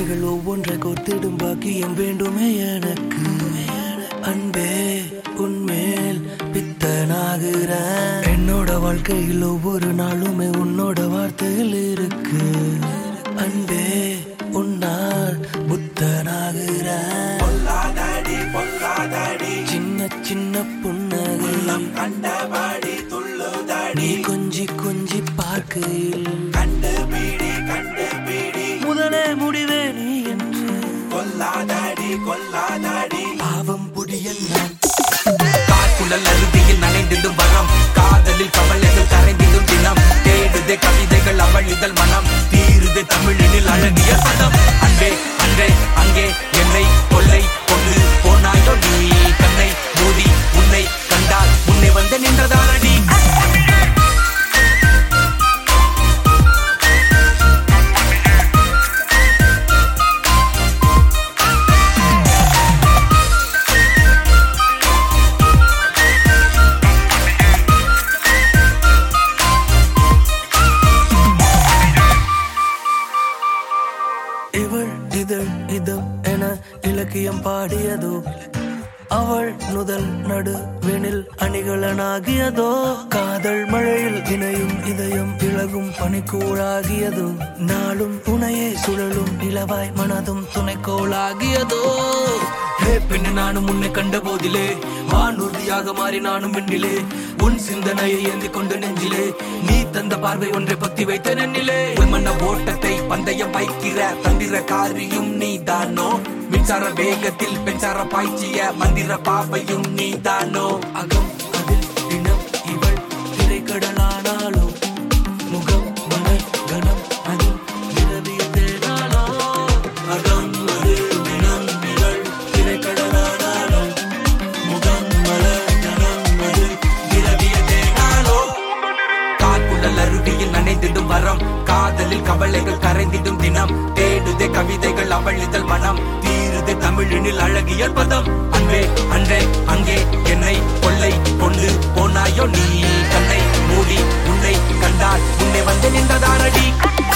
ஆசைகள் ஒவ்வொன்றை கோத்திடும் பாக்கியம் வேண்டுமே எனக்கு அன்பே உன்மேல் பித்தனாகிற என்னோட வாழ்க்கையில் ஒவ்வொரு நாளுமே உன்னோட வார்த்தையில் இருக்கு அன்பே உன்னால் புத்தனாகிற பொல்லாதடி பொல்லாதடி சின்ன சின்ன புன்னகை கண்டபடி துள்ளுதடி நீ கொஞ்சி கொஞ்சி பார்க்கையில் கண்டுபிடி கண்டுபிடி முதலே முடிவே நீ என்று கொல்லாதடி கொல்லாதடி பாவம் புடியல் நான் காற்குழல் அருவியில் நனைந்திடும் வரம் காதலில் கவலைகள் கரைந்திடும் தினம் தேடுதே கவிதைகள் அவளிதழ் மனம் தீருதே தமிழினில் அழகிய பதம் அன்பே அன்றே அங்கே என்னை கொள்ளை கொண்டு போனாயோ நீ கண்ணை மூடி உன்னை கண்டால் உன்னை வந்து நின்றதானடி இவள் இதழ் இதம் என இலக்கியம் பாடியதோ அவள் நுதல் நடுவெனில் அணிகலனாகியதோ காதல் மழையில் இணையும் இதயம் இழகும் பனிக்கூழாகியதோ நாளும் துணையே சுழலும் இளவாய் மனதும் துணைக்கோளாகியதோ ஹே பெண்ணு நானும் உன்னை கண்ட போதிலே வானூர்தியாக மாறி நானும் வெண்ணிலே உன் சிந்தனையை ஏந்தி கொண்டு நெஞ்சிலே நீ தந்த பார்வை ஒன்றை பத்தி வைத்த நெண்ணிலே மன்ன ஓட்டத்தை பந்தயம் வைக்கிற தந்திர காரியும் நீதானோ மின்சார வேகத்தில் பெண்சார பாய்ச்சிய மந்திர பாவையும் நீதானோ அகம் அதில் தினம் இவள் திரைக்கடலானாலோ முகம் மலர் கணம் அதில் நிரவிய தேனாலோ அகம் அதில் தினம் இவள் திரைக்கடலானாலோ முகம் மலர் கணம் அதில் நிரவிய தேனாலோ காற்குழல் அருவியில் நனைந்திடும் வரம் காதலில் கவலைகள் கரைந்திடும் தினம் தேடுதே கவிதைகள் அவளிதழ் மனம் தீருதே தமிழினில் அழகிய பதம் அன்பே அன்றே அங்கே என்னை கொள்ளை கொண்டு போனாயோ நீ கண்ணை மூடி உன்னை கண்டால் உன்னை வந்து நின்றதானடி